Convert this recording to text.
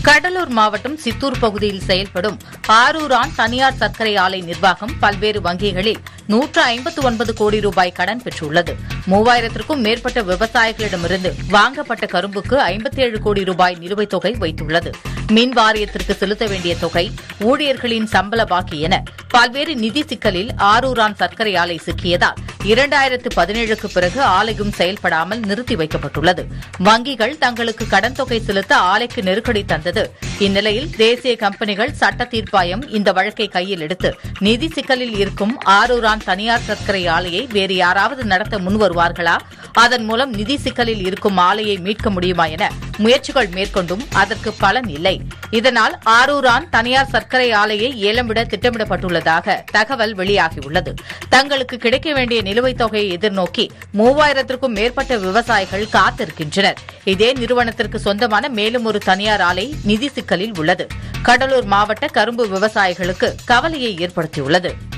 கடலூர் மாவட்டம் சித்தூர் பகுதியில் செயல்படும் ஆரூரான் தனியார் சர்க்கரை ஆலை நிர்வாகம் பல்வேறு வங்கிகளில் நூற்று ஐம்பத்து ஒன்பது கோடி ரூபாய் கடன் பெற்றுள்ளது மூவாயிரத்திற்கும் மேற்பட்ட விவசாயிகளிடமிருந்து வாங்கப்பட்ட கரும்புக்கு ஐம்பத்தேழு கோடி ரூபாய் நிலுவைத் தொகை வைத்துள்ளது மின் வாரியத்திற்கு செலுத்த வேண்டிய தொகை ஊழியர்களின் சம்பள பாக்கி என பல்வேறு நிதி சிக்கலில் ஆரூரான் சர்க்கரை ஆலை சிக்கியதால் இரண்டாயிரத்து பதினேழுக்கு பிறகு ஆலையும் செயல்படாமல் நிறுத்தி வைக்கப்பட்டுள்ளது வங்கிகள் தங்களுக்கு கடன் தொகை செலுத்த ஆலைக்கு நெருக்கடி தந்தது இந்நிலையில் தேசிய கம்பெனிகள் சட்ட தீர்ப்பாயம் இந்த வழக்கை கையில் எடுத்து நிதி சிக்கலில் இருக்கும் ஆரூரான் தனியார் சர்க்கரை ஆலையை வேறு யாராவது நடத்த முன்வருவார்களா அதன் மூலம் நிதி சிக்கலில் இருக்கும் ஆலையை மீட்க முடியுமா என முயற்சிகள் மேற்கொண்டும் அதற்கு பலன் இல்லை இதனால் ஆரூரான் தனியார் சர்க்கரை ஆலையை ஏலமிட திட்டமிடப்பட்டுள்ளதாக தகவல் வெளியாகியுள்ளது தங்களுக்கு கிடைக்க வேண்டிய நிலுவைத் தொகையை எதிர்நோக்கி மூவாயிரத்திற்கும் மேற்பட்ட விவசாயிகள் காத்திருக்கின்றனர் இதே நிறுவனத்திற்கு சொந்தமான மேலும் ஒரு தனியார் ஆலை நிதி சிக்கலில் உள்ளது கடலூர் மாவட்ட கரும்பு விவசாயிகளுக்கு கவலையை ஏற்படுத்தியுள்ளது